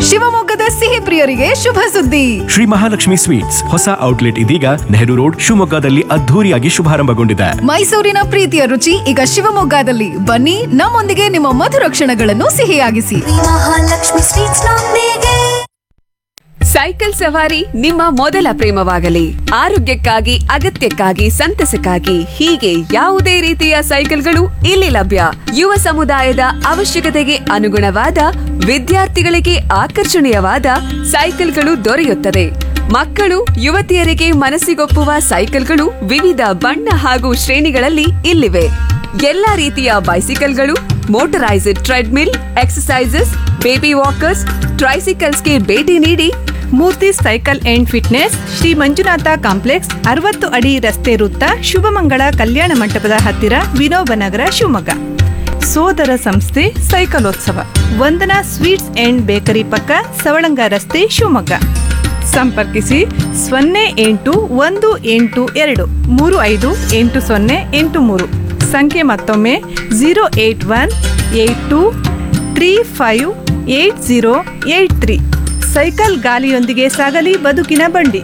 ಶಿವಮೊಗ್ಗದ ಸಿಹಿ ಪ್ರಿಯರಿಗೆ ಶುಭ ಸುದ್ದಿ ಶ್ರೀ ಮಹಾಲಕ್ಷ್ಮಿ ಸ್ವೀಟ್ಸ್ ಹೊಸ ಔಟ್ಲೆಟ್ ಇದೀಗ ನೆಹರು ರೋಡ್ ಶಿವಮೊಗ್ಗದಲ್ಲಿ ಅದ್ಧೂರಿಯಾಗಿ ಶುಭಾರಂಭಗೊಂಡಿದೆ ಮೈಸೂರಿನ ಪ್ರೀತಿಯ ರುಚಿ ಈಗ ಶಿವಮೊಗ್ಗದಲ್ಲಿ ಬನ್ನಿ ನಮ್ಮೊಂದಿಗೆ ನಿಮ್ಮ ಮಧುರ ಕ್ಷಣಗಳನ್ನು ಸಿಹಿಯಾಗಿಸಿ ಮಹಾಲಕ್ಷ್ಮಿ ಸ್ವೀಟ್ಸ್ ನೊಂದಿಗೆ ಸೈಕಲ್ ಸವಾರಿ ನಿಮ್ಮ ಮೊದಲ ಪ್ರೇಮವಾಗಲಿ ಆರೋಗ್ಯಕ್ಕಾಗಿ ಅಗತ್ಯಕ್ಕಾಗಿ ಸಂತಸಕ್ಕಾಗಿ ಹೀಗೆ ಯಾವುದೇ ರೀತಿಯ ಸೈಕಲ್ಗಳು ಇಲ್ಲಿ ಲಭ್ಯ ಯುವ ಸಮುದಾಯದ ಅವಶ್ಯಕತೆಗೆ ಅನುಗುಣವಾದ ವಿದ್ಯಾರ್ಥಿಗಳಿಗೆ ಆಕರ್ಷಣೀಯವಾದ ಸೈಕಲ್ಗಳು ದೊರೆಯುತ್ತದೆ ಮಕ್ಕಳು ಯುವತಿಯರಿಗೆ ಮನಸ್ಸಿಗೊಪ್ಪುವ ಸೈಕಲ್ಗಳು ವಿವಿಧ ಬಣ್ಣ ಹಾಗೂ ಶ್ರೇಣಿಗಳಲ್ಲಿ ಇಲ್ಲಿವೆ ಎಲ್ಲಾ ರೀತಿಯ ಬೈಸಿಕಲ್ಗಳು motorized treadmill exercises baby walkers ಟ್ರೈಸಿಕಲ್ಸ್ಗೆ ಭೇಟಿ ನೀಡಿ Murthy cycle and fitness Shri Manjunatha complex ಅರವತ್ತು ಅಡಿ ರಸ್ತೆ ವೃತ್ತ ಶುಭಮಂಗಳ ಕಲ್ಯಾಣ ಮಂಟಪದ ಹತ್ತಿರ ವಿನೋಬ ನಗರ ಶಿವಮೊಗ್ಗ ಸೋದರ ಸಂಸ್ಥೆ ಸೈಕಲೋತ್ಸವ ವಂದನಾ ಸ್ವೀಟ್ಸ್ ಅಂಡ್ ಬೇಕರಿ ಪಕ್ಕ ಸವಳಂಗ ರಸ್ತೆ ಶಿವಮೊಗ್ಗ ಸಂಪರ್ಕಿಸಿ ಸೊನ್ನೆ ಎಂಟು ಒಂದು ಎಂಟು ಎರಡು ಮೂರು ಐದು ಎಂಟು ಸೊನ್ನೆ ಎಂಟು ಮೂರು ಸಂಖ್ಯೆ ಮತ್ತೊಮ್ಮೆ zero eight one eight two three five eight zero eight three cycle ಗಾಲಿಯೊಂದಿಗೆ ಸಾಗಲಿ ಬದುಕಿನ ಬಂಡಿ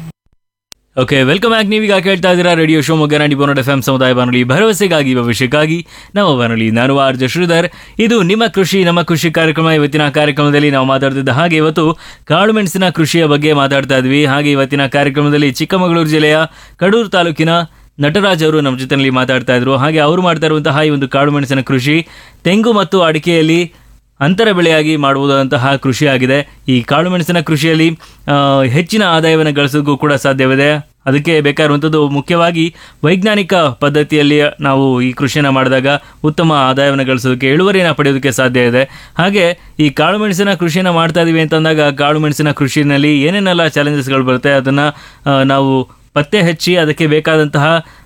ಓಕೆ ವೆಲ್ಕಮ್ ಬ್ಯಾಕ್ ನೀವೀಗ ಕೇಳ್ತಾ ಇದ್ದೀರಾ ರೇಡಿಯೋ ಶಿವಮೊಗ್ಗ ನಾಡಿ ಬೋನಡ್ ಎಫ್ ಎಂ ಸಮುದಾಯ ಬಾನುಲಿ ಭರವಸೆಗಾಗಿ ಭವಿಷ್ಯಕ್ಕಾಗಿ ನಮ್ಮ ಬಾನುಲಿ ನಾನು ಆರ್ ಜೆ ಶ್ರೀಧರ್ ಇದು ನಿಮ್ಮ ಕೃಷಿ ನಮ್ಮ ಕೃಷಿ ಕಾರ್ಯಕ್ರಮ ಇವತ್ತಿನ ಕಾರ್ಯಕ್ರಮದಲ್ಲಿ ನಾವು ಮಾತಾಡ್ತಿದ್ದ ಹಾಗೆ ಇವತ್ತು ಕಾಳು ಮೆಣಸಿನ ಕೃಷಿಯ ಬಗ್ಗೆ ಮಾತಾಡ್ತಾ ಇದ್ವಿ ಹಾಗೆ ಇವತ್ತಿನ ಕಾರ್ಯಕ್ರಮದಲ್ಲಿ ಚಿಕ್ಕಮಗಳೂರು ಜಿಲ್ಲೆಯ ಕಡೂರು ತಾಲೂಕಿನ ನಟರಾಜ್ ಅವರು ನಮ್ಮ ಜೊತೆಯಲ್ಲಿ ಮಾತಾಡ್ತಾ ಇದ್ರು ಹಾಗೆ ಅವರು ಮಾಡ್ತಾ ಇರುವಂತಹ ಈ ಒಂದು ಕಾಳು ಮೆಣಸಿನ ಕೃಷಿ ತೆಂಗು ಮತ್ತು ಅಡಿಕೆಯಲ್ಲಿ ಅಂತರ ಬೆಳೆಯಾಗಿ ಮಾಡುವುದಂತಹ ಕೃಷಿಯಾಗಿದೆ ಈ ಕಾಳು ಮೆಣಸಿನ ಕೃಷಿಯಲ್ಲಿ ಆ, ಹೆಚ್ಚಿನ ಆದಾಯವನ್ನು ಗಳಿಸೋದಕ್ಕೂ ಕೂಡ ಸಾಧ್ಯವಿದೆ ಅದಕ್ಕೆ ಬೇಕಾಗಿರುವಂಥದ್ದು ಮುಖ್ಯವಾಗಿ ವೈಜ್ಞಾನಿಕ ಪದ್ಧತಿಯಲ್ಲಿ ನಾವು ಈ ಕೃಷಿಯನ್ನು ಮಾಡಿದಾಗ ಉತ್ತಮ ಆದಾಯವನ್ನು ಗಳಿಸೋದಕ್ಕೆ ಇಳುವರಿಯನ್ನು ಪಡೆಯೋದಕ್ಕೆ ಸಾಧ್ಯ ಇದೆ ಹಾಗೆ ಈ ಕಾಳು ಮೆಣಸಿನ ಕೃಷಿಯನ್ನು ಮಾಡ್ತಾ ಇದೀವಿ ಅಂತಂದಾಗ ಕಾಳು ಮೆಣಸಿನ ಕೃಷಿನಲ್ಲಿ ಏನೇನೆಲ್ಲ ಚಾಲೆಂಜಸ್ಗಳು ಬರುತ್ತೆ ಅದನ್ನು ನಾವು ಪತ್ತೆ ಹಚ್ಚಿ ಅದಕ್ಕೆ ಬೇಕಾದಂತಹ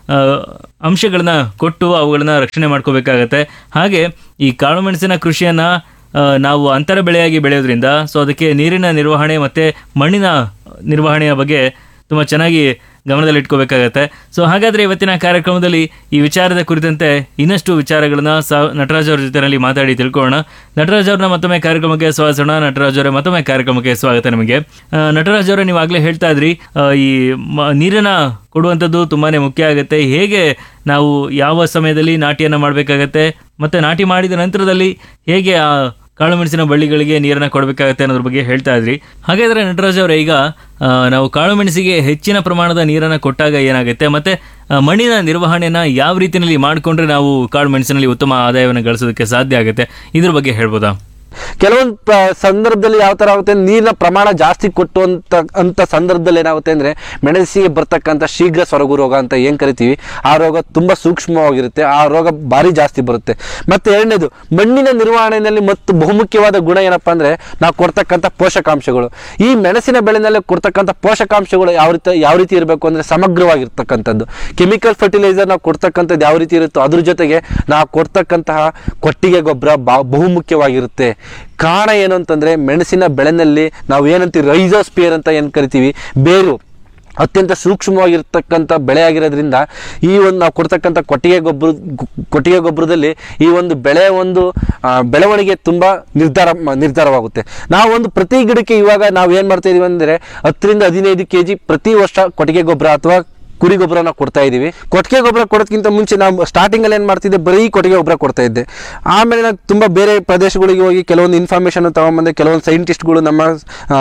ಅಂಶಗಳನ್ನ ಕೊಟ್ಟು ಅವುಗಳನ್ನ ರಕ್ಷಣೆ ಮಾಡ್ಕೋಬೇಕಾಗತ್ತೆ ಹಾಗೆ ಈ ಕಾಳು ಮೆಣಸಿನ ಕೃಷಿಯನ್ನು ನಾವು ಅಂತರ ಬೆಳೆಯಾಗಿ ಬೆಳೆಯೋದ್ರಿಂದ ಸೊ ಅದಕ್ಕೆ ನೀರಿನ ನಿರ್ವಹಣೆ ಮತ್ತು ಮಣ್ಣಿನ ನಿರ್ವಹಣೆಯ ಬಗ್ಗೆ ತುಂಬ ಚೆನ್ನಾಗಿ ಗಮನದಲ್ಲಿ ಇಟ್ಕೋಬೇಕಾಗತ್ತೆ ಸೊ ಹಾಗಾದರೆ ಇವತ್ತಿನ ಕಾರ್ಯಕ್ರಮದಲ್ಲಿ ಈ ವಿಚಾರದ ಕುರಿತಂತೆ ಇನ್ನಷ್ಟು ವಿಚಾರಗಳನ್ನ ಸ ನಟರಾಜ್ ಅವ್ರ ಜೊತೆಯಲ್ಲಿ ಮಾತಾಡಿ ತಿಳ್ಕೊಳ್ಳೋಣ ನಟರಾಜ್ ಅವ್ರನ್ನ ಮತ್ತೊಮ್ಮೆ ಕಾರ್ಯಕ್ರಮಕ್ಕೆ ಸ್ವಾಗತಿಸೋಣ ನಟರಾಜ್ ಅವರೇ ಮತ್ತೊಮ್ಮೆ ಕಾರ್ಯಕ್ರಮಕ್ಕೆ ಸ್ವಾಗತ ನಿಮಗೆ ಆ, ನಟರಾಜ್ ಅವರೇ ನೀವು ಆಗಲೇ ಹೇಳ್ತಾ ಇದ್ರಿ ಆ, ಈ ಮ- ನೀರನ್ನ ಕೊಡುವಂಥದ್ದು ತುಂಬಾನೇ ಮುಖ್ಯ ಆಗುತ್ತೆ ಹೇಗೆ ನಾವು ಯಾವ ಸಮಯದಲ್ಲಿ ನಾಟಿಯನ್ನು ಮಾಡಬೇಕಾಗತ್ತೆ ಮತ್ತೆ ನಾಟಿ ಮಾಡಿದ ನಂತರದಲ್ಲಿ ಹೇಗೆ ಆ ಕಾಳುಮೆಣಸಿನ ಬಳ್ಳಿಗಳಿಗೆ ನೀರನ್ನು ಕೊಡಬೇಕಾಗತ್ತೆ ಅನ್ನೋದ್ರ ಬಗ್ಗೆ ಹೇಳ್ತಾ ಇದ್ರಿ ಹಾಗಾದ್ರೆ ನಟರಾಜ್ ಅವರೇ ಈಗ ಆ, ನಾವು ಕಾಳುಮೆಣಸಿಗೆ ಹೆಚ್ಚಿನ ಪ್ರಮಾಣದ ನೀರನ್ನು ಕೊಟ್ಟಾಗ ಏನಾಗುತ್ತೆ ಮತ್ತೆ ಆ, ಮಣ್ಣಿನ ನಿರ್ವಹಣೆನ ಯಾವ ರೀತಿಯಲ್ಲಿ ಮಾಡಿಕೊಂಡ್ರೆ ನಾವು ಕಾಳುಮೆಣಸಿನಲ್ಲಿ ಉತ್ತಮ ಆದಾಯವನ್ನು ಗಳಿಸೋದಕ್ಕೆ ಸಾಧ್ಯ ಆಗುತ್ತೆ ಇದ್ರ ಬಗ್ಗೆ ಹೇಳ್ಬೋದಾ ಕೆಲವೊಂದು ಪ- ಸಂದರ್ಭದಲ್ಲಿ ಯಾವ ತರ ಆಗುತ್ತೆ ನೀರಿನ ಪ್ರಮಾಣ ಜಾಸ್ತಿ ಕೊಟ್ಟು ಅಂತ ಅಂತ ಸಂದರ್ಭದಲ್ಲಿ ಏನಾಗುತ್ತೆ ಅಂದ್ರೆ ಮೆಣಸಿಗೆ ಬರ್ತಕ್ಕಂಥ ಶೀಘ್ರ ಸೊರಗು ರೋಗ ಅಂತ ಏನ್ ಕರಿತೀವಿ ಆ ರೋಗ ತುಂಬಾ ಸೂಕ್ಷ್ಮವಾಗಿರುತ್ತೆ ಆ ರೋಗ ಭಾರಿ ಜಾಸ್ತಿ ಬರುತ್ತೆ ಮತ್ತೆ ಎರಡನೇದು ಮಣ್ಣಿನ ನಿರ್ವಹಣೆಯಲ್ಲಿ ಮತ್ತು ಬಹುಮುಖ್ಯವಾದ ಗುಣ ಏನಪ್ಪಾ ಅಂದ್ರೆ ನಾವು ಕೊಡ್ತಕ್ಕಂಥ ಪೋಷಕಾಂಶಗಳು ಈ ಮೆಣಸಿನ ಬೆಳೆನಲ್ಲಿ ಕೊಡ್ತಕ್ಕಂಥ ಪೋಷಕಾಂಶಗಳು ಯಾವ ರೀತಿ ಯಾವ ರೀತಿ ಇರಬೇಕು ಅಂದ್ರೆ ಸಮಗ್ರವಾಗಿರ್ತಕ್ಕಂಥದ್ದು ಕೆಮಿಕಲ್ ಫರ್ಟಿಲೈಸರ್ ನಾವು ಕೊಡ್ತಕ್ಕಂಥದ್ದು ಯಾವ ರೀತಿ ಇರುತ್ತೋ ಅದ್ರ ಜೊತೆಗೆ ನಾವು ಕೊಡ್ತಕ್ಕಂತಹ ಕೊಟ್ಟಿಗೆ ಗೊಬ್ಬರ ಬಾ ಬಹುಮುಖ್ಯವಾಗಿರುತ್ತೆ ಕಾರಣ ಏನು ಅಂತಂದ್ರೆ ಮೆಣಸಿನ ಬೆಳೆನಲ್ಲಿ ನಾವು ಏನಂತೀವಿ ರೈಸೋಸ್ಪಿಯರ್ ಅಂತ ಏನು ಕರಿತೀವಿ ಬೇರು ಅತ್ಯಂತ ಸೂಕ್ಷ್ಮವಾಗಿರ್ತಕ್ಕಂಥ ಬೆಳೆ ಆಗಿರೋದ್ರಿಂದ ಈ ಒಂದು ನಾವು ಕೊಡ್ತಕ್ಕಂಥ ಕೊಟ್ಟಿಗೆ ಗೊಬ್ಬರ ಕೊಟ್ಟಿಗೆ ಗೊಬ್ಬರದಲ್ಲಿ ಈ ಒಂದು ಬೆಳೆಯ ಒಂದು ಆ, ಬೆಳವಣಿಗೆ ತುಂಬ ನಿರ್ಧಾರ ಮ- ನಿರ್ಧಾರವಾಗುತ್ತೆ ನಾವು ಒಂದು ಪ್ರತಿ ಗಿಡಕ್ಕೆ ಇವಾಗ ನಾವು ಏನು ಮಾಡ್ತಾ ಇದೀವಿ ಅಂದರೆ ಹತ್ತರಿಂದ ಹದಿನೈದು ಕೆ ಜಿ ಪ್ರತಿ ವರ್ಷ ಕೊಟ್ಟಿಗೆ ಗೊಬ್ಬರ ಅಥವಾ ಕುರಿ ಗೊಬ್ಬರನ ಕೊಡ್ತಾ ಇದೀವಿ ಕೊಟ್ಟಿಗೆ ಗೊಬ್ಬರ ಕೊಡೋದಕ್ಕಿಂತ ಮುಂಚೆ ನಾವು ಸ್ಟಾರ್ಟಿಂಗ್ ಅಲ್ಲಿ ಏನು ಮಾಡ್ತಿದ್ದೆ ಬರೀ ಕೊಟ್ಟಿಗೆ ಗೊಬ್ಬರ ಕೊಡ್ತಾ ಇದ್ದೆ ಆಮೇಲೆ ನಾನು ತುಂಬ ಬೇರೆ ಪ್ರದೇಶಗಳಿಗೆ ಹೋಗಿ ಕೆಲವೊಂದು ಇನ್ಫಾರ್ಮೇಷನ್ ತಗೊಂಬಂದೆ ಕೆಲವೊಂದು ಸೈಂಟಿಸ್ಟ್ಗಳು ನಮ್ಮ ಆ,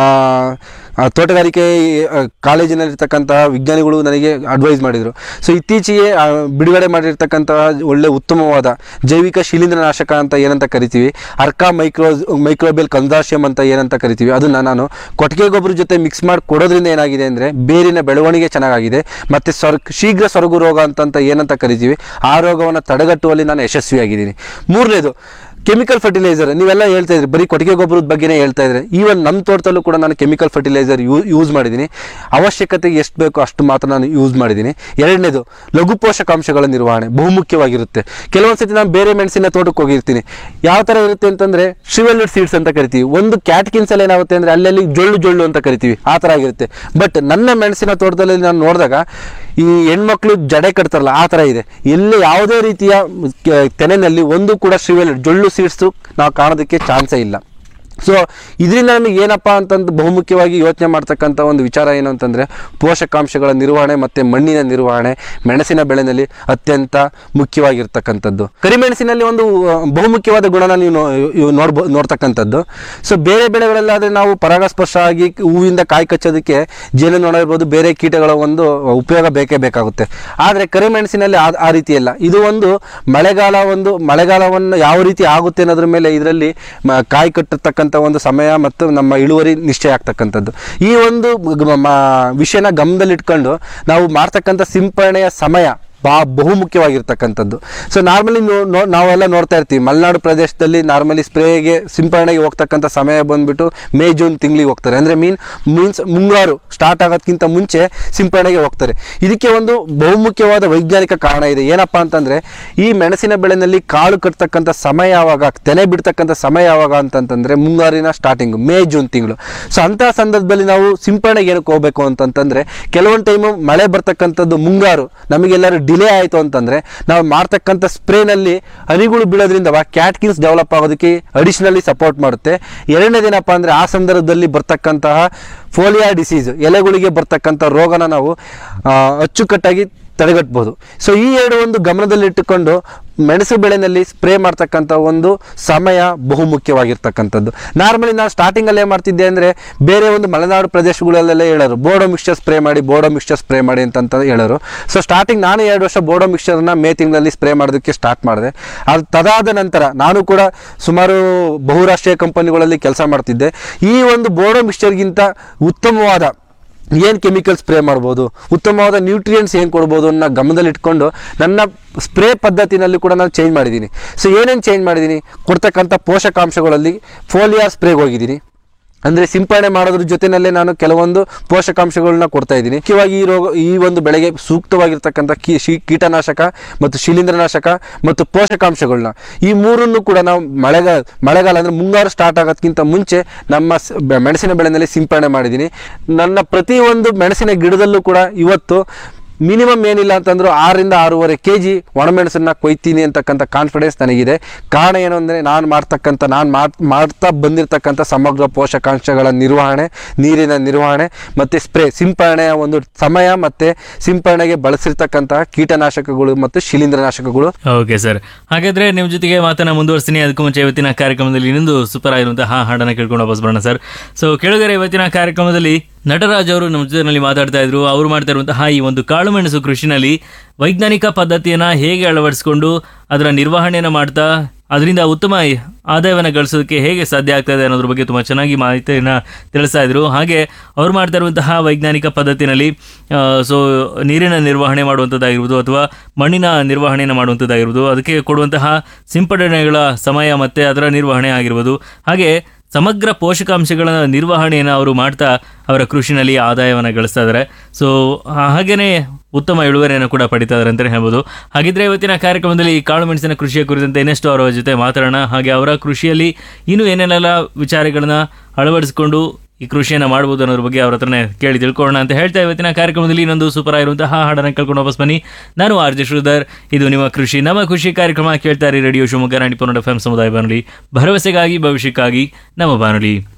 ಆ, ತೋಟಗಾರಿಕೆ ಆ, ಕಾಲೇಜಿನಲ್ಲಿರ್ತಕ್ಕಂತಹ ವಿಜ್ಞಾನಿಗಳು ನನಗೆ ಅಡ್ವೈಸ್ ಮಾಡಿದರು ಸೊ ಇತ್ತೀಚೆಗೆ ಆ, ಬಿಡುಗಡೆ ಮಾಡಿರ್ತಕ್ಕಂತಹ ಒಳ್ಳೆ ಉತ್ತಮವಾದ ಜೈವಿಕ ಶಿಲೀಂಧ್ರನಾಶಕ ಅಂತ ಏನಂತ ಕರಿತೀವಿ ಅರ್ಕಾ ಮೈಕ್ರೋ ಮೈಕ್ರೋಬಿಯಲ್ ಕನ್ಸಾರ್ಷಿಯಂ ಅಂತ ಏನಂತ ಕರಿತೀವಿ ಅದನ್ನ ನಾನು ಕೊಟ್ಟಿಗೆ ಗೊಬ್ಬರ ಜೊತೆ ಮಿಕ್ಸ್ ಮಾಡಿ ಕೊಡೋದ್ರಿಂದ ಏನಾಗಿದೆ ಅಂದರೆ ಬೇರಿನ ಬೆಳವಣಿಗೆ ಚೆನ್ನಾಗಿದೆ ಮತ್ತು ಸೊರ್ ಶೀಘ್ರ ಸೊರಗು ರೋಗ ಅಂತಂತ ಏನಂತ ಕರಿತೀವಿ ಆ ರೋಗವನ್ನು ತಡೆಗಟ್ಟುವಲ್ಲಿ ನಾನು ಯಶಸ್ವಿಯಾಗಿದ್ದೀನಿ ಮೂರನೇದು ಕೆಮಿಕಲ್ ಫರ್ಟಿಲೈಸರ್ ನೀವೆಲ್ಲ ಹೇಳ್ತಾ ಇದ್ರಿ ಬರೀ ಕೊಟ್ಟಿಗೆ ಗೊಬ್ಬರದ ಬಗ್ಗೆನೇ ಹೇಳ್ತಾ ಇದ್ರೆ ಈವನ್ ನಮ್ಮ ತೋಟದಲ್ಲೂ ಕೂಡ ನಾನು ಕೆಮಿಕಲ್ ಫರ್ಟಿಲೈಸರ್ ಯೂ ಯೂಸ್ ಮಾಡಿದ್ದೀನಿ ಅವಶ್ಯಕತೆಗೆ ಎಷ್ಟು ಬೇಕೋ ಅಷ್ಟು ಮಾತ್ರ ನಾನು ಯೂಸ್ ಮಾಡಿದ್ದೀನಿ ಎರಡನೇದು ಲಘು ಪೋಷಕಾಂಶಗಳ ನಿರ್ವಹಣೆ ಬಹುಮುಖ್ಯವಾಗಿರುತ್ತೆ ಕೆಲವೊಂದು ಸತಿ ನಾನು ಬೇರೆ ಮೆಣಸಿನ ತೋಟಕ್ಕೆ ಹೋಗಿರ್ತೀನಿ ಯಾವ ಥರ ಇರುತ್ತೆ ಅಂತಂದರೆ ಶಿವೆಲ್ಡ್ ಸೀಡ್ಸ್ ಅಂತ ಕರಿತೀವಿ ಒಂದು ಕ್ಯಾಟ್ಕಿನ್ಸಲ್ಲಿ ಏನಾಗುತ್ತೆ ಅಂದರೆ ಅಲ್ಲಲ್ಲಿ ಜೊಳ್ಳು ಜೊಳ್ಳು ಅಂತ ಕರಿತೀವಿ ಆ ಥರ ಆಗಿರುತ್ತೆ ಬಟ್ ನನ್ನ ಮೆಣಸಿನ ತೋಟದಲ್ಲಿ ನಾನು ನೋಡಿದಾಗ ಈ ಹೆಣ್ಮಕ್ಳು ಜಡೆ ಕಟ್ತಾರಲ್ಲ ಆ ಥರ ಇದೆ ಎಲ್ಲಿ ಯಾವುದೇ ರೀತಿಯ ಕ- ತೆನೆನಲ್ಲಿ ಒಂದು ಕೂಡ ಶಿವೆಲ್ ಜೊಳ್ಳು ಸೀಡ್ಸು ನಾವು ಕಾಣೋದಕ್ಕೆ ಚಾನ್ಸೇ ಇಲ್ಲ ಸೊ ಇದರಿಂದ ನಮಗೆ ಏನಪ್ಪ ಅಂತಂದು ಬಹುಮುಖ್ಯವಾಗಿ ಯೋಚನೆ ಮಾಡ್ತಕ್ಕಂಥ ಒಂದು ವಿಚಾರ ಏನು ಅಂತಂದರೆ ಪೋಷಕಾಂಶಗಳ ನಿರ್ವಹಣೆ ಮತ್ತು ಮಣ್ಣಿನ ನಿರ್ವಹಣೆ ಮೆಣಸಿನ ಬೆಳೆನಲ್ಲಿ ಅತ್ಯಂತ ಮುಖ್ಯವಾಗಿರ್ತಕ್ಕಂಥದ್ದು ಕರಿಮೆಣಸಿನಲ್ಲಿ ಒಂದು ಆ, ಬಹುಮುಖ್ಯವಾದ ಗುಣನ ನೀವು ನೋ- ಇವ್ ನೋಡ್ಬೋ ನೋಡ್ತಕ್ಕಂಥದ್ದು ಸೊ ಬೇರೆ ಬೆಳೆಗಳಲ್ಲಾದರೆ ನಾವು ಪರಾಗಸ್ಪರ್ಶ ಆಗಿ ಹೂವಿಂದ ಕಾಯಿ ಕಚ್ಚೋದಕ್ಕೆ ಜೇನು ನೊಣ ಇರ್ಬೋದು ಬೇರೆ ಕೀಟಗಳ ಒಂದು ಉಪಯೋಗ ಬೇಕೇ ಬೇಕಾಗುತ್ತೆ ಆದರೆ ಕರಿಮೆಣಸಿನಲ್ಲಿ ಆ ಆ ರೀತಿ ಇಲ್ಲ ಇದು ಒಂದು ಮಳೆಗಾಲ ಒಂದು ಮಳೆಗಾಲವನ್ನು ಯಾವ ರೀತಿ ಆಗುತ್ತೆ ಅನ್ನೋದ್ರ ಮೇಲೆ ಇದರಲ್ಲಿ ಮ- ಕಾಯಿ ಕಟ್ಟತಕ್ಕಂಥ ಒಂದು ಸಮಯ ಮತ್ತು ನಮ್ಮ ಇಳುವರಿ ನಿಶ್ಚಯ ಆಗ್ತಕ್ಕಂಥದ್ದು ಈ ಒಂದು ಗ- ಮ- ವಿಷಯನ ಗಮನದಲ್ಲಿಟ್ಕೊಂಡು ನಾವು ಮಾಡ್ತಕ್ಕಂಥ ಸಿಂಪರಣೆಯ ಸಮಯ ಬಾ ಬಹುಮುಖ್ಯವಾಗಿರ್ತಕ್ಕಂಥದ್ದು ಸೊ ನಾರ್ಮಲಿ ನಾವೆಲ್ಲ ನೋಡ್ತಾ ಇರ್ತೀವಿ ಮಲೆನಾಡು ಪ್ರದೇಶದಲ್ಲಿ ನಾರ್ಮಲಿ ಸ್ಪ್ರೇಗೆ ಸಿಂಪರಣೆಗೆ ಹೋಗ್ತಕ್ಕಂಥ ಸಮಯ ಬಂದ್ಬಿಟ್ಟು ಮೇ ಜೂನ್ ತಿಂಗಳಿಗೆ ಹೋಗ್ತಾರೆ ಅಂದರೆ ಮೀನ್ ಮೀನ್ಸ್ ಮುಂಗಾರು ಸ್ಟಾರ್ಟ್ ಆಗೋದಕ್ಕಿಂತ ಮುಂಚೆ ಸಿಂಪರಣೆಗೆ ಹೋಗ್ತಾರೆ ಇದಕ್ಕೆ ಒಂದು ಬಹುಮುಖ್ಯವಾದ ವೈಜ್ಞಾನಿಕ ಕಾರಣ ಇದೆ ಏನಪ್ಪ ಅಂತಂದರೆ ಈ ಮೆಣಸಿನ ಬೆಳೆನಲ್ಲಿ ಕಾಳು ಕಟ್ತಕ್ಕಂಥ ಸಮಯ ಯಾವಾಗ ತೆನೆ ಬಿಡ್ತಕ್ಕಂಥ ಸಮಯ ಯಾವಾಗ ಅಂತಂತಂದರೆ ಮುಂಗಾರಿನ ಸ್ಟಾರ್ಟಿಂಗ್ ಮೇ ಜೂನ್ ತಿಂಗಳು ಸೊ ಅಂತಹ ಸಂದರ್ಭದಲ್ಲಿ ನಾವು ಸಿಂಪರಣೆಗೆ ಏನಕ್ಕೆ ಹೋಗ್ಬೇಕು ಅಂತಂತಂದರೆ ಕೆಲವೊಂದು ಟೈಮು ಮಳೆ ಬರ್ತಕ್ಕಂಥದ್ದು ಮುಂಗಾರು ನಮಗೆಲ್ಲರೂ ಡಿಲೇ ಆಯಿತು ಅಂತಂದರೆ ನಾವು ಮಾಡ್ತಕ್ಕಂಥ ಸ್ಪ್ರೇನಲ್ಲಿ ಹನಿಗಳು ಬೀಳೋದ್ರಿಂದ ಕ್ಯಾಟ್ಕಿನ್ಸ್ ಡೆವಲಪ್ ಆಗೋದಕ್ಕೆ ಅಡಿಷನಲಿ ಸಪೋರ್ಟ್ ಮಾಡುತ್ತೆ ಎರಡನೇದೇನಪ್ಪ ಅಂದರೆ ಆ ಸಂದರ್ಭದಲ್ಲಿ ಬರ್ತಕ್ಕಂತಹ ಫೋಲಿಯಾ ಡಿಸೀಸ್ ಎಲೆಗಳಿಗೆ ಬರ್ತಕ್ಕಂಥ ರೋಗನ ನಾವು ಆ, ಅಚ್ಚುಕಟ್ಟಾಗಿ ತಡೆಗಟ್ಬೋದು ಸೊ ಈ ಎರಡು ಒಂದು ಗಮನದಲ್ಲಿಟ್ಟುಕೊಂಡು ಮೆಣಸು ಬೆಳೆನಲ್ಲಿ ಸ್ಪ್ರೇ ಮಾಡ್ತಕ್ಕಂಥ ಒಂದು ಸಮಯ ಬಹುಮುಖ್ಯವಾಗಿರ್ತಕ್ಕಂಥದ್ದು ನಾರ್ಮಲಿ ನಾನು ಸ್ಟಾರ್ಟಿಂಗಲ್ಲಿ ಏನು ಮಾಡ್ತಿದ್ದೆ ಅಂದರೆ ಬೇರೆ ಒಂದು ಮಲೆನಾಡು ಪ್ರದೇಶಗಳಲ್ಲೆಲ್ಲ ಹೇಳೋರು ಬೋಡೋ ಮಿಕ್ಸ್ಚರ್ ಸ್ಪ್ರೇ ಮಾಡಿ ಬೋಡೋ ಮಿಕ್ಸ್ಚರ್ ಸ್ಪ್ರೇ ಮಾಡಿ ಅಂತಂತ ಹೇಳೋರು ಸೊ ಸ್ಟಾರ್ಟಿಂಗ್ ನಾನು ಎರಡು ವರ್ಷ ಬೋಡೋ ಮಿಕ್ಸ್ಚರ್ನ ಮೇ ತಿಂಗಳಲ್ಲಿ ಸ್ಪ್ರೇ ಮಾಡೋದಕ್ಕೆ ಸ್ಟಾರ್ಟ್ ಮಾಡಿದೆ ಅದು ತದಾದ ನಂತರ ನಾನು ಕೂಡ ಸುಮಾರು ಬಹುರಾಷ್ಟ್ರೀಯ ಕಂಪನಿಗಳಲ್ಲಿ ಕೆಲಸ ಮಾಡ್ತಿದ್ದೆ ಈ ಒಂದು ಬೋಡೋ ಮಿಕ್ಸ್ಚರ್ಗಿಂತ ಉತ್ತಮವಾದ ಏನು ಕೆಮಿಕಲ್ ಸ್ಪ್ರೇ ಮಾಡ್ಬೋದು ಉತ್ತಮವಾದ ನ್ಯೂಟ್ರಿಯೆಂಟ್ಸ್ ಏನು ಕೊಡ್ಬೋದು ಅನ್ನೋ ಗಮನದಲ್ಲಿಟ್ಕೊಂಡು ನನ್ನ ಸ್ಪ್ರೇ ಪದ್ಧತಿನಲ್ಲಿ ಕೂಡ ನಾನು ಚೇಂಜ್ ಮಾಡಿದ್ದೀನಿ ಸೊ ಏನೇನು ಚೇಂಜ್ ಮಾಡಿದ್ದೀನಿ ಕೊಡ್ತಕ್ಕಂಥ ಪೋಷಕಾಂಶಗಳಲ್ಲಿ ಫೋಲಿಯಾ ಸ್ಪ್ರೇಗೆ ಹೋಗಿದ್ದೀನಿ ಅಂದರೆ ಸಿಂಪರಣೆ ಮಾಡೋದ್ರ ಜೊತೆಯಲ್ಲೇ ನಾನು ಕೆಲವೊಂದು ಪೋಷಕಾಂಶಗಳನ್ನ ಕೊಡ್ತಾ ಇದ್ದೀನಿ ಮುಖ್ಯವಾಗಿ ಈ ರೋಗ ಈ ಒಂದು ಬೆಳೆಗೆ ಸೂಕ್ತವಾಗಿರ್ತಕ್ಕಂಥ ಕೀ ಶಿ ಕೀಟನಾಶಕ ಮತ್ತು ಶಿಲೀಂಧ್ರನಾಶಕ ಮತ್ತು ಪೋಷಕಾಂಶಗಳನ್ನ ಈ ಮೂರನ್ನು ಕೂಡ ನಾವು ಮಳೆಗಾಲ ಮಳೆಗಾಲ ಅಂದರೆ ಮುಂಗಾರು ಸ್ಟಾರ್ಟ್ ಆಗೋದಕ್ಕಿಂತ ಮುಂಚೆ ನಮ್ಮ ಸ- ಬೆ- ಮೆಣಸಿನ ಬೆಳೆನಲ್ಲಿ ಸಿಂಪರಣೆ ಮಾಡಿದ್ದೀನಿ ನನ್ನ ಪ್ರತಿಯೊಂದು ಮೆಣಸಿನ ಗಿಡದಲ್ಲೂ ಕೂಡ ಇವತ್ತು ಮಿನಿಮಮ್ ಏನಿಲ್ಲ ಅಂತಂದ್ರು ಆರರಿಂದ ಆರೂವರೆ ಕೆ ಜಿ ಒಣಮೆಣಸನ್ನ ಕೊಯ್ತೀನಿ ಅಂತಕ್ಕಂಥ ಕಾನ್ಫಿಡೆನ್ಸ್ ನನಗಿದೆ ಕಾರಣ ಏನು ಅಂದರೆ ನಾನು ಮಾಡ್ತಕ್ಕಂಥ ನಾನು ಮಾಡ್ ಮಾಡ್ತಾ ಬಂದಿರತಕ್ಕಂಥ ಸಮಗ್ರ ಪೋಷಕಾಂಶಗಳ ನಿರ್ವಹಣೆ ನೀರಿನ ನಿರ್ವಹಣೆ ಮತ್ತು ಸ್ಪ್ರೇ ಸಿಂಪರಣೆಯ ಒಂದು ಸಮಯ ಮತ್ತು ಸಿಂಪರಣೆಗೆ ಬಳಸಿರ್ತಕ್ಕಂತಹ ಕೀಟನಾಶಕಗಳು ಮತ್ತು ಶಿಲೀಂಧ್ರನಾಶಕಗಳು ಓಕೆ ಸರ್ ಹಾಗಾದ್ರೆ ನಿಮ್ಮ ಜೊತೆಗೆ ಮಾತನ್ನ ಮುಂದುವರಿಸ್ತೀನಿ ಅದಕ್ಕೂ ಮುಂಚೆ ಇವತ್ತಿನ ಕಾರ್ಯಕ್ರಮದಲ್ಲಿ ಇನ್ನೊಂದು ಸೂಪರ್ ಆಗಿರುವಂತಹ ಹಾಡನ್ನ ಕೇಳ್ಕೊಂಡು ವಾಪಸ್ ಬರೋಣ ಸರ್ ಸೊ ಕೆಳಗರೆ ಇವತ್ತಿನ ಕಾರ್ಯಕ್ರಮದಲ್ಲಿ ನಟರಾಜ್ ಅವರು ನಮ್ಮ ಜೊತೆನಲ್ಲಿ ಮಾತಾಡ್ತಾ ಇದ್ರು ಅವರು ಮಾಡ್ತಾ ಇರುವಂತಹ ಈ ಒಂದು ಕಾಳುಮೆಣಸು ಕೃಷಿನಲ್ಲಿ ವೈಜ್ಞಾನಿಕ ಪದ್ಧತಿಯನ್ನ ಹೇಗೆ ಅಳವಡಿಸಿಕೊಂಡು ಅದರ ನಿರ್ವಹಣೆಯನ್ನು ಮಾಡ್ತಾ ಅದರಿಂದ ಉತ್ತಮ ಆದಾಯವನ್ನು ಗಳಿಸೋದಕ್ಕೆ ಹೇಗೆ ಸಾಧ್ಯ ಆಗ್ತದೆ ಅನ್ನೋದ್ರ ಬಗ್ಗೆ ತುಂಬ ಚೆನ್ನಾಗಿ ಮಾಹಿತಿಯನ್ನು ತಿಳಿಸ್ತಾ ಇದ್ರು ಹಾಗೆ ಅವ್ರು ಮಾಡ್ತಾ ಇರುವಂತಹ ವೈಜ್ಞಾನಿಕ ಪದ್ಧತಿನಲ್ಲಿ ಸೊ ನೀರಿನ ನಿರ್ವಹಣೆ ಮಾಡುವಂಥದ್ದಾಗಿರ್ಬೋದು ಅಥವಾ ಮಣ್ಣಿನ ನಿರ್ವಹಣೆಯನ್ನು ಮಾಡುವಂಥದ್ದಾಗಿರ್ಬೋದು ಅದಕ್ಕೆ ಕೊಡುವಂತಹ ಸಿಂಪಡಣೆಗಳ ಸಮಯ ಮತ್ತು ಅದರ ನಿರ್ವಹಣೆ ಆಗಿರ್ಬೋದು ಹಾಗೆ ಸಮಗ್ರ ಪೋಷಕಾಂಶಗಳ ನಿರ್ವಹಣೆಯನ್ನು ಅವರು ಮಾಡ್ತಾ ಅವರ ಕೃಷಿನಲ್ಲಿ ಆದಾಯವನ್ನು ಗಳಿಸ್ತಾ ಇದ್ದಾರೆ ಸೊ ಹಾಗೆಯೇ ಉತ್ತಮ ಇಳುವರಿಯನ್ನು ಕೂಡ ಪಡಿತಾ ಇದ್ದಾರೆ ಅಂತಲೇ ಹೇಳ್ಬೋದು ಹಾಗಿದ್ರೆ ಇವತ್ತಿನ ಕಾರ್ಯಕ್ರಮದಲ್ಲಿ ಈ ಕಾಳು ಮೆಣಸಿನ ಕೃಷಿಯ ಕುರಿತಂತೆ ಇನ್ನಷ್ಟು ಅವರ ಜೊತೆ ಮಾತಾಡೋಣ ಹಾಗೆ ಅವರ ಕೃಷಿಯಲ್ಲಿ ಇನ್ನೂ ಏನೇನೆಲ್ಲ ವಿಚಾರಗಳನ್ನ ಅಳವಡಿಸಿಕೊಂಡು ಈ ಕೃಷಿಯನ್ನು ಮಾಡ್ಬೋದು ಅನ್ನೋದ್ರ ಬಗ್ಗೆ ಅವ್ರ ಹತ್ರನೇ ಕೇಳಿ ತಿಳ್ಕೊಳ್ಳೋಣ ಅಂತ ಹೇಳ್ತಾ ಇವತ್ತಿನ ಕಾರ್ಯಕ್ರಮದಲ್ಲಿ ಇನ್ನೊಂದು ಸೂಪರ್ ಆಗಿರುವಂತಹ ಹಾಡನ್ನು ಕೇಳ್ಕೊಂಡು ವಾಪಸ್ ಬನ್ನಿ ನಾನು ಆರ್ ಜೆ ಶ್ರೀಧರ್ ಇದು ನಿಮ್ಮ ಕೃಷಿ ನಮ್ಮ ಕೃಷಿ ಕಾರ್ಯಕ್ರಮ ಕೇಳ್ತಾರೆ ರೇಡಿಯೋ ಶಿವಮೊಗ್ಗ ನಾಡಿ ಎಫ್ ಎಂ ಸಮುದಾಯ ಬಾನುಲಿ ಭರವಸೆಗಾಗಿ ಭವಿಷ್ಯಕ್ಕಾಗಿ ನಮ್ಮ ಬಾನುಲಿ